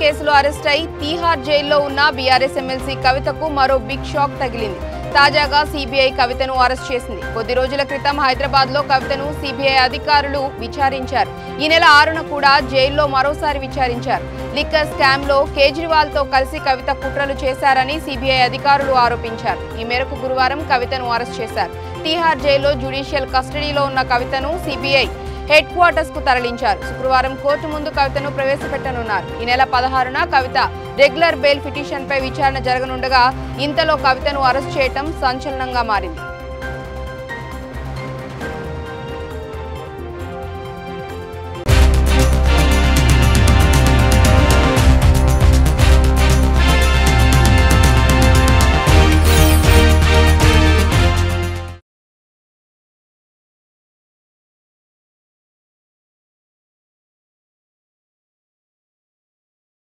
కేసులో అరెస్ట్ అయి తీహార్ జైల్లో ఉన్న బీఆర్ఎస్ ఎమ్మెల్సీ కవితకు మరో బిగ్ షాక్ తగిలింది తాజాగా సిబిఐ కవితను అరెస్ట్ చేసింది కొద్ది రోజుల క్రితం హైదరాబాద్ లో కవితను సిబిఐ అధికారులు విచారించారు ఈ నెల ఆరున కూడా జైల్లో మరోసారి విచారించారు లిక్కర్ స్కామ్ లో కేజ్రీవాల్ తో కలిసి కవిత కుట్రలు చేశారని సిబిఐ అధికారులు ఆరోపించారు ఈ మేరకు గురువారం కవితను అరెస్ట్ చేశారు తీహార్ జైల్లో జ్యుడిషియల్ కస్టడీలో ఉన్న కవితను సిబిఐ హెడ్ క్వార్టర్స్ కు తరలించారు శుక్రవారం కోర్టు ముందు కవితను ప్రవేశపెట్టనున్నారు ఈ నెల పదహారున కవిత రెగ్యులర్ బెయిల్ పిటిషన్ పై విచారణ జరగనుండగా ఇంతలో కవితను అరెస్ట్ చేయటం సంచలనంగా మారింది